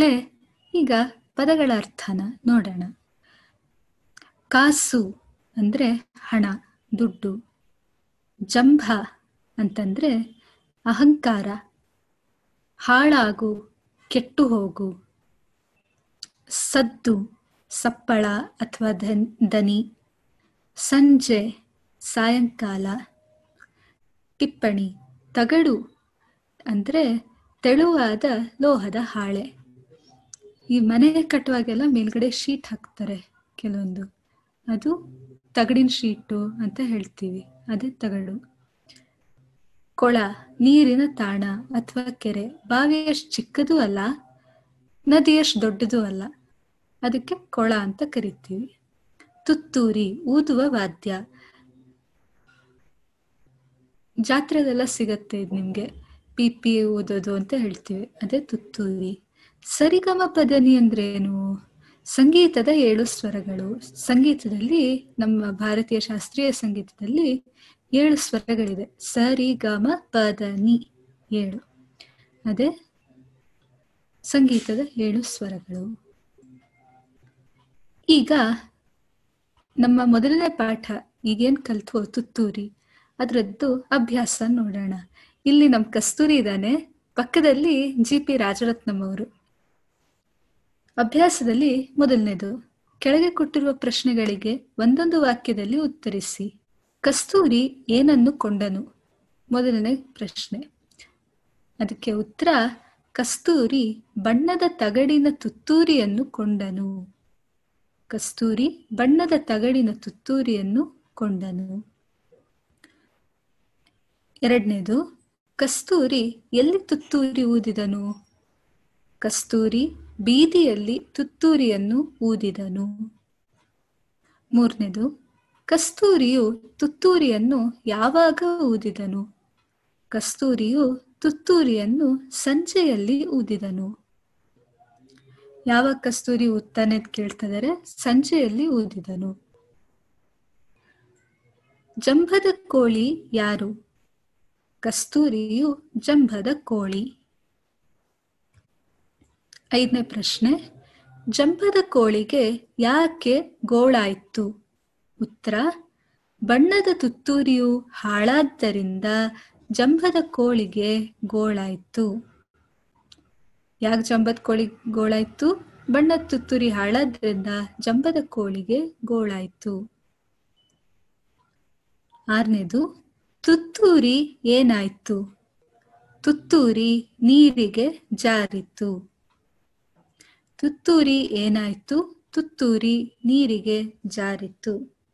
ಮಕ್ಕಳೇ ಈಗ ಪದಗಳ ಅರ್ಥನ ನೋಡೋಣ ಕಾಸು ಅಂದ್ರೆ ಹಣ ದುಡ್ಡು ಜಂಭ ಅಂತಂದ್ರೆ ಅಹಂಕಾರ ಹಾಳಾಗು ಕೆಟ್ಟು ಹೋಗು ಸದ್ದು ಸಪ್ಪಳ ಅಥವಾ ಧನ್ ದನಿ ಸಂಜೆ ಸಾಯಂಕಾಲ ಟಿಪ್ಪಣಿ ತಗಡು ಅಂದರೆ ತೆಳುವಾದ ಲೋಹದ ಹಾಳೆ ಈ ಮನೆ ಕಟ್ಟುವಾಗೆಲ್ಲ ಮೇಲ್ಗಡೆ ಶೀಟ್ ಹಾಕ್ತಾರೆ ಕೆಲವೊಂದು ಅದು ತಗಡಿನ ಶೀಟು ಅಂತ ಹೇಳ್ತೀವಿ ಅದೇ ತಗಡು ಕೊಳ ನೀರಿನ ತಾಣ ಅಥವಾ ಕೆರೆ ಬಾವಿ ಅಷ್ಟು ಚಿಕ್ಕದೂ ಅಲ್ಲ ನದಿ ಅಷ್ಟು ದೊಡ್ಡದೂ ಅಲ್ಲ ಅದಕ್ಕೆ ಕೊಳ ಅಂತ ಕರಿತೀವಿ ತುತ್ತೂರಿ ಊದುವ ವಾದ್ಯ ಜಾತ್ರೆದೆಲ್ಲ ಸಿಗತ್ತೆ ಇದು ನಿಮ್ಗೆ ಪಿ ಪಿ ಓದೋದು ಅಂತ ಹೇಳ್ತೀವಿ ಅದೇ ತುತ್ತೂರಿ ಸರಿಗಮ ಪದನಿ ಅಂದ್ರೆ ಏನು ಸಂಗೀತದ ಏಳು ಸ್ವರಗಳು ಸಂಗೀತದಲ್ಲಿ ನಮ್ಮ ಭಾರತೀಯ ಶಾಸ್ತ್ರೀಯ ಸಂಗೀತದಲ್ಲಿ ಏಳು ಸ್ವರಗಳಿದೆ ಸರಿ ಗಮ ಪದನಿ ಏಳು ಅದೇ ಸಂಗೀತದ ಏಳು ಸ್ವರಗಳು ಈಗ ನಮ್ಮ ಮೊದಲನೇ ಪಾಠ ಈಗೇನ್ ಕಲ್ತ್ವೋ ತುತ್ತೂರಿ ಅದರದ್ದು ಅಭ್ಯಾಸ ನೋಡೋಣ ಇಲ್ಲಿ ನಮ್ ಕಸ್ತೂರಿ ಇದ್ದಾನೆ ಪಕ್ಕದಲ್ಲಿ ಜಿ ಪಿ ರಾಜರತ್ನಂ ಅವರು ಅಭ್ಯಾಸದಲ್ಲಿ ಮೊದಲನೇದು ಕೆಳಗೆ ಕೊಟ್ಟಿರುವ ಪ್ರಶ್ನೆಗಳಿಗೆ ಒಂದೊಂದು ವಾಕ್ಯದಲ್ಲಿ ಉತ್ತರಿಸಿ ಕಸ್ತೂರಿ ಏನನ್ನು ಕೊಂಡನು ಮೊದಲನೇ ಪ್ರಶ್ನೆ ಅದಕ್ಕೆ ಉತ್ತರ ಕಸ್ತೂರಿ ಬಣ್ಣದ ತಗಡಿನ ತುತ್ತೂರಿಯನ್ನು ಕೊಂಡನು ಕಸ್ತೂರಿ ಬಣ್ಣದ ತಗಡಿನ ತುತ್ತೂರಿಯನ್ನು ಕೊಂಡನು ಎರಡನೇದು ಕಸ್ತೂರಿ ಎಲ್ಲಿ ತುತ್ತೂರಿ ಊದಿದನು ಕಸ್ತೂರಿ ಬೀದಿಯಲ್ಲಿ ತುತ್ತೂರಿಯನ್ನು ಊದಿದನು ಮೂರನೇದು ಕಸ್ತೂರಿಯು ತುತ್ತೂರಿಯನ್ನು ಯಾವಾಗ ಊದಿದನು ಕಸ್ತೂರಿಯು ತುತ್ತೂರಿಯನ್ನು ಸಂಜೆಯಲ್ಲಿ ಊದಿದನು ಯಾವಾಗ ಕಸ್ತೂರಿ ಊದ್ತಾನೆ ಕೇಳ್ತಿದ್ದಾರೆ ಸಂಜೆಯಲ್ಲಿ ಊದಿದನು ಜಂಭದ ಕೋಳಿ ಯಾರು ಕಸ್ತೂರಿಯು ಜಂಭದ ಕೋಳಿ ಐದನೇ ಪ್ರಶ್ನೆ ಜಂಭದ ಕೋಳಿಗೆ ಯಾಕೆ ಗೋಳಾಯ್ತು ಉತ್ತರ ಬಣ್ಣದ ತುತ್ತೂರಿಯು ಹಾಳಾದ್ದರಿಂದ ಜಂಭದ ಕೋಳಿಗೆ ಗೋಳಾಯ್ತು ಯಾಕೆ ಜಂಬದ ಕೋಳಿ ಗೋಳಾಯ್ತು ಬಣ್ಣದ ತುತ್ತೂರಿ ಹಾಳಾದ್ರಿಂದ ಜಂಬದ ಕೋಳಿಗೆ ಗೋಳಾಯ್ತು ಆರನೇದು ತುತ್ತೂರಿ ಏನಾಯ್ತು ತುತ್ತೂರಿ ನೀರಿಗೆ ಜಾರಿತು ತುತ್ತೂರಿ ಏನಾಯ್ತು ತುತ್ತೂರಿ ನೀರಿಗೆ ಜಾರಿತು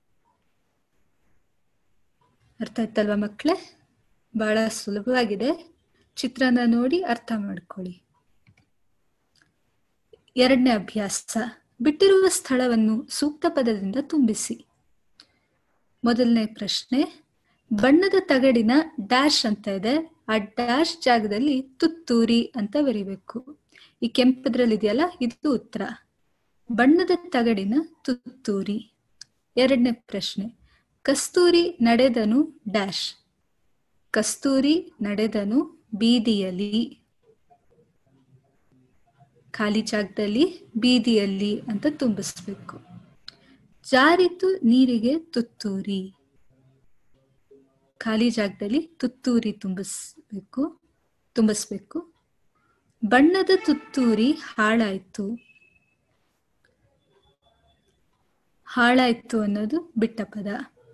ಅರ್ಥ ಆಯ್ತಲ್ವಾ ಮಕ್ಕಳೇ ಬಹಳ ಸುಲಭವಾಗಿದೆ ಚಿತ್ರನ ನೋಡಿ ಅರ್ಥ ಮಾಡ್ಕೊಳ್ಳಿ ಎರಡನೇ ಅಭ್ಯಾಸ ಬಿಟ್ಟಿರುವ ಸ್ಥಳವನ್ನು ಸೂಕ್ತ ಪದದಿಂದ ತುಂಬಿಸಿ ಮೊದಲನೇ ಪ್ರಶ್ನೆ ಬಣ್ಣದ ತಗಡಿನ ಡ್ಯಾಶ್ ಅಂತ ಇದೆ ಆ ಡ್ಯಾಶ್ ಜಾಗದಲ್ಲಿ ತುತ್ತೂರಿ ಅಂತ ಬರಿಬೇಕು ಈ ಕೆಂಪದ್ರಲ್ಲಿ ಇದೆಯಲ್ಲ ಇದು ಉತ್ತರ ಬಣ್ಣದ ತಗಡಿನ ತುತ್ತೂರಿ ಎರಡನೇ ಪ್ರಶ್ನೆ ಕಸ್ತೂರಿ ನಡೆದನು ಡ್ಯಾಶ್ ಕಸ್ತೂರಿ ನಡೆದನು ಬೀದಿಯಲ್ಲಿ ಖಾಲಿ ಜಾಗದಲ್ಲಿ ಬೀದಿಯಲ್ಲಿ ಅಂತ ತುಂಬಿಸ್ಬೇಕು ಜಾರಿತು ನೀರಿಗೆ ತುತ್ತೂರಿ ಖಾಲಿ ಜಾಗದಲ್ಲಿ ತುತ್ತೂರಿ ತುಂಬಿಸ್ಬೇಕು ತುಂಬಿಸ್ಬೇಕು ಬಣ್ಣದ ತುತ್ತೂರಿ ಹಾಳಾಯ್ತು ಹಾಳಾಯ್ತು ಅನ್ನೋದು ಬಿಟ್ಟ ಪದ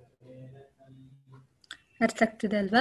ಅರ್ಥ ಆಗ್ತದೆ ಅಲ್ವಾ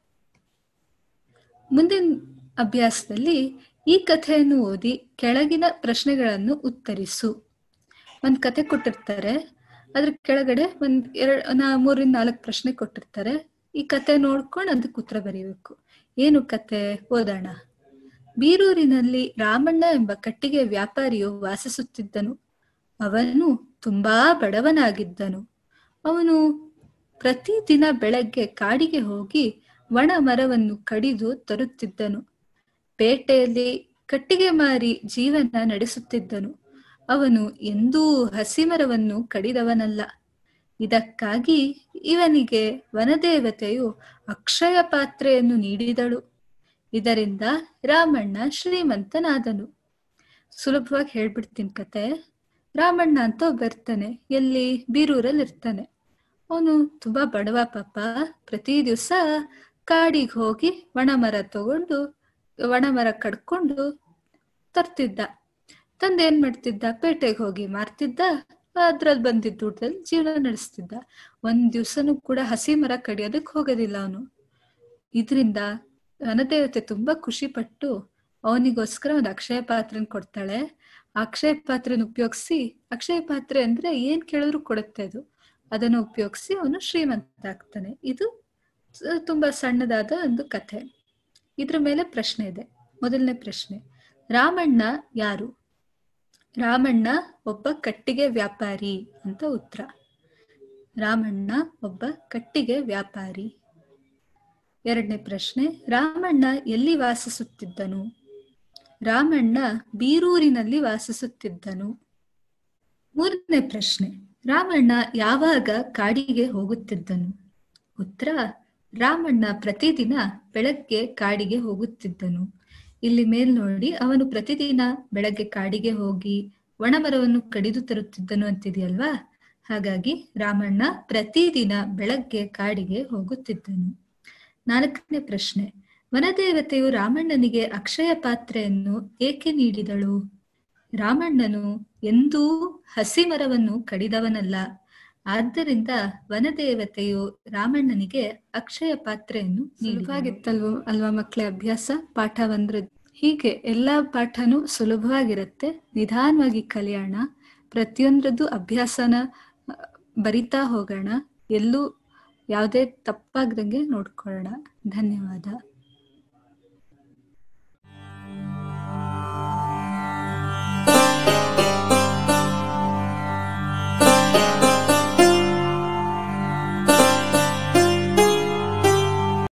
ಮುಂದಿನ ಅಭ್ಯಾಸದಲ್ಲಿ ಈ ಕಥೆಯನ್ನು ಓದಿ ಕೆಳಗಿನ ಪ್ರಶ್ನೆಗಳನ್ನು ಉತ್ತರಿಸು ಒಂದ್ ಕತೆ ಕೊಟ್ಟಿರ್ತಾರೆ ಅದ್ರ ಕೆಳಗಡೆ ಒಂದ್ ಎರಡ್ ನಾ ಮೂರಿಂದ ನಾಲ್ಕು ಪ್ರಶ್ನೆ ಕೊಟ್ಟಿರ್ತಾರೆ ಈ ಕತೆ ನೋಡ್ಕೊಂಡು ಅದಕ್ಕೆ ಉತ್ತರ ಬರೀಬೇಕು ಏನು ಕತೆ ಓದೋಣ ಬೀರೂರಿನಲ್ಲಿ ರಾಮಣ್ಣ ಎಂಬ ಕಟ್ಟಿಗೆ ವ್ಯಾಪಾರಿಯು ವಾಸಿಸುತ್ತಿದ್ದನು ಅವನು ತುಂಬಾ ಬಡವನಾಗಿದ್ದನು ಅವನು ಪ್ರತಿದಿನ ಬೆಳಗ್ಗೆ ಕಾಡಿಗೆ ಹೋಗಿ ಒಣ ಮರವನ್ನು ಕಡಿದು ತರುತ್ತಿದ್ದನು ಪೇಟೆಯಲ್ಲಿ ಕಟ್ಟಿಗೆ ಮಾರಿ ಜೀವನ ನಡೆಸುತ್ತಿದ್ದನು ಅವನು ಎಂದೂ ಹಸಿಮರವನ್ನು ಕಡಿದವನಲ್ಲ ಇದಕ್ಕಾಗಿ ಇವನಿಗೆ ವನದೇವತೆಯು ಅಕ್ಷಯ ಪಾತ್ರೆಯನ್ನು ನೀಡಿದಳು ಇದರಿಂದ ರಾಮಣ್ಣ ಶ್ರೀಮಂತನಾದನು ಸುಲಭವಾಗಿ ಹೇಳ್ಬಿಡ್ತೀನಿ ಕತೆ ರಾಮಣ್ಣ ಅಂತ ಒಬ್ಬ ಇರ್ತಾನೆ ಎಲ್ಲಿ ಬೀರೂರಲ್ಲಿ ಇರ್ತಾನೆ ಅವನು ತುಂಬಾ ಬಡವ ಪಾಪ ಪ್ರತಿ ದಿವಸ ಕಾಡಿಗೆ ಹೋಗಿ ಒಣಮರ ತಗೊಂಡು ಒಣಮರ ಕಡ್ಕೊಂಡು ತರ್ತಿದ್ದ ತಂದೆ ಏನ್ ಮಾಡ್ತಿದ್ದ ಪೇಟೆಗೆ ಹೋಗಿ ಮಾರ್ತಿದ್ದ ಅದ್ರಲ್ಲಿ ಬಂದಿದ್ದ ದುಡ್ಡಲ್ಲಿ ಜೀವನ ನಡೆಸ್ತಿದ್ದ ಒಂದ್ ದಿವ್ಸನೂ ಕೂಡ ಹಸಿ ಮರ ಕಡಿಯೋದಕ್ ಹೋಗೋದಿಲ್ಲ ಅವನು ಇದ್ರಿಂದ ವನದೇವತೆ ತುಂಬಾ ಖುಷಿ ಪಟ್ಟು ಅವನಿಗೋಸ್ಕರ ಒಂದು ಅಕ್ಷಯ ಪಾತ್ರೆನ ಕೊಡ್ತಾಳೆ ಆ ಅಕ್ಷಯ ಪಾತ್ರೆನ ಉಪಯೋಗಿಸಿ ಅಕ್ಷಯ ಪಾತ್ರೆ ಅಂದ್ರೆ ಏನ್ ಕೇಳಿದ್ರು ಕೊಡುತ್ತೆ ಅದು ಅದನ್ನು ಉಪಯೋಗಿಸಿ ಅವನು ಶ್ರೀಮಂತ ಆಗ್ತಾನೆ ಇದು ಸ- ತುಂಬಾ ಸಣ್ಣದಾದ ಒಂದು ಕಥೆ ಇದ್ರ ಮೇಲೆ ಪ್ರಶ್ನೆ ಇದೆ ಮೊದಲನೇ ಪ್ರಶ್ನೆ ರಾಮಣ್ಣ ಯಾರು ರಾಮಣ್ಣ ಒಬ್ಬ ಕಟ್ಟಿಗೆ ವ್ಯಾಪಾರಿ ಅಂತ ಉತ್ತರ ರಾಮಣ್ಣ ಒಬ್ಬ ಕಟ್ಟಿಗೆ ವ್ಯಾಪಾರಿ ಎರಡನೇ ಪ್ರಶ್ನೆ ರಾಮಣ್ಣ ಎಲ್ಲಿ ವಾಸಿಸುತ್ತಿದ್ದನು ರಾಮಣ್ಣ ಬೀರೂರಿನಲ್ಲಿ ವಾಸಿಸುತ್ತಿದ್ದನು ಮೂರನೇ ಪ್ರಶ್ನೆ ರಾಮಣ್ಣ ಯಾವಾಗ ಕಾಡಿಗೆ ಹೋಗುತ್ತಿದ್ದನು ಉತ್ತರ ರಾಮಣ್ಣ ಪ್ರತಿದಿನ ಬೆಳಗ್ಗೆ ಕಾಡಿಗೆ ಹೋಗುತ್ತಿದ್ದನು ಇಲ್ಲಿ ಮೇಲ್ ನೋಡಿ ಅವನು ಪ್ರತಿದಿನ ಬೆಳಗ್ಗೆ ಕಾಡಿಗೆ ಹೋಗಿ ಒಣಮರವನ್ನು ಕಡಿದು ತರುತ್ತಿದ್ದನು ಅಂತಿದೆಯಲ್ವಾ ಹಾಗಾಗಿ ರಾಮಣ್ಣ ಪ್ರತಿದಿನ ಬೆಳಗ್ಗೆ ಕಾಡಿಗೆ ಹೋಗುತ್ತಿದ್ದನು ನಾಲ್ಕನೇ ಪ್ರಶ್ನೆ ವನದೇವತೆಯು ರಾಮಣ್ಣನಿಗೆ ಅಕ್ಷಯ ಪಾತ್ರೆಯನ್ನು ಏಕೆ ನೀಡಿದಳು ರಾಮಣ್ಣನು ಎಂದೂ ಹಸಿ ಮರವನ್ನು ಕಡಿದವನಲ್ಲ ಆದ್ದರಿಂದ ವನದೇವತೆಯು ರಾಮಣ್ಣನಿಗೆ ಅಕ್ಷಯ ಪಾತ್ರೆಯನ್ನು ಸುಲಭವಾಗಿತ್ತಲ್ವ ಅಲ್ವಾ ಮಕ್ಕಳೇ ಅಭ್ಯಾಸ ಪಾಠ ಬಂದ್ರೆ ಹೀಗೆ ಎಲ್ಲಾ ಪಾಠನೂ ಸುಲಭವಾಗಿರುತ್ತೆ ನಿಧಾನವಾಗಿ ಕಲಿಯೋಣ ಪ್ರತಿಯೊಂದ್ರದ್ದು ಅಭ್ಯಾಸನ ಆ, ಬರಿತಾ ಹೋಗೋಣ ಎಲ್ಲೂ ಯಾವುದೇ ತಪ್ಪಾಗ್ದಂಗೆ ನೋಡ್ಕೊಳ್ಳೋಣ ಧನ್ಯವಾದ